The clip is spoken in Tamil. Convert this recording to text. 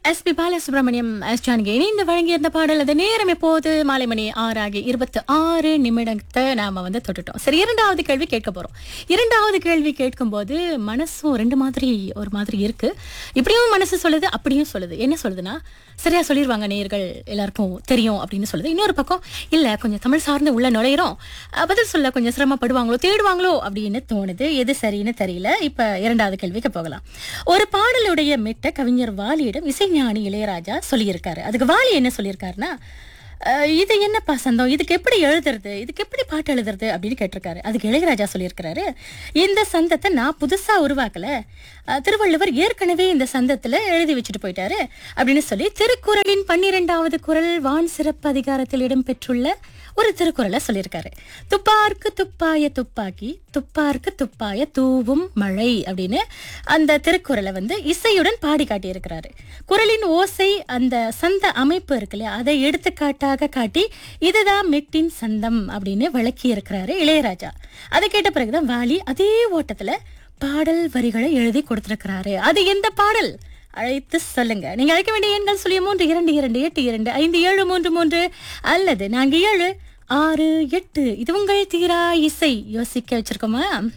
S P Balasubrahmanyam S Janaki இந்த வழங்கியிருந்த பாடல் அது நேரம் எப்போது மாலை மணி ஆறாகி இருபத்தி ஆறு நிமிடத்தை நாம வந்து தொட்டுட்டோம் சரி இரண்டாவது கேள்வி கேட்க போறோம் இரண்டாவது கேள்வி கேட்கும்போது மனசும் ரெண்டு மாதிரி ஒரு மாதிரி இருக்கு இப்படியும் மனசு சொல்லுது அப்படியும் சொல்லுது என்ன சொல்லுதுன்னா சரியா சொல்லிடுவாங்க நேயர்கள் எல்லாருக்கும் தெரியும் அப்படின்னு சொல்லுது இன்னொரு பக்கம் இல்ல கொஞ்சம் தமிழ் சார்ந்து உள்ள நுழையிறோம் அஹ், பதில் சொல்ல கொஞ்சம் சிரமப்படுவாங்களோ தேடுவாங்களோ அப்படின்னு தோணுது எது சரின்னு தெரியல இப்ப இரண்டாவது கேள்விக்கு போகலாம் ஒரு பாடலுடைய மெட்ட கவிஞர் வாலியிடம் இசைஞானி இளையராஜா சொல்லியிருக்காரு அதுக்கு வாலி என்ன சொல்லியிருக்காருன்னா அஹ், இது என்னப்பா சந்தம் இதுக்கு எப்படி எழுதுறது இதுக்கு எப்படி பாட்டு எழுதுறது அப்படின்னு கேட்டிருக்காரு அதுக்கு இளையராஜா சொல்லியிருக்கிறாரு இந்த சந்தத்தை நான் புதுசா உருவாக்கல அஹ், திருவள்ளுவர் ஏற்கனவே இந்த சந்தத்துல எழுதி வச்சுட்டு போயிட்டாரு அப்படின்னு சொல்லி திருக்குறளின் பன்னிரெண்டாவது குறள் வான் சிறப்பு அதிகாரத்தில் இடம்பெற்றுள்ள ஒரு திருக்குறளை சொல்லியிருக்காரு துப்பார்க்கு துப்பாய துப்பாக்கி துப்பார்க்கு துப்பாய தூவும் மழை அப்படின்னு அந்த திருக்குறளை வந்து இசையுடன் பாடி காட்டியிருக்கிறாரு குறளின் ஓசை அந்த சந்த அமைப்பு இருக்கு இல்லையா அதை எடுத்துக்காட்டாக காட்டி இதுதான் மெட்டின் சந்தம் அப்படின்னு விளக்கி இருக்கிறாரு இளையராஜா அதை கேட்ட பிறகுதான் வாலி அதே ஓட்டத்துல பாடல் வரிகளை எழுதி கொடுத்திருக்கிறாரு அது எந்த பாடல் அழைத்து சொல்லுங்க நீங்க அழைக்க வேண்டிய எண்கள் சொல்லிய மூன்று இரண்டு இரண்டு எட்டு இரண்டு ஐந்து ஏழு மூன்று மூன்று அல்லது நான்கு ஏழு ஆறு எட்டு இது உங்கள் தீரா இசை யோசிக்க வச்சிருக்கோமா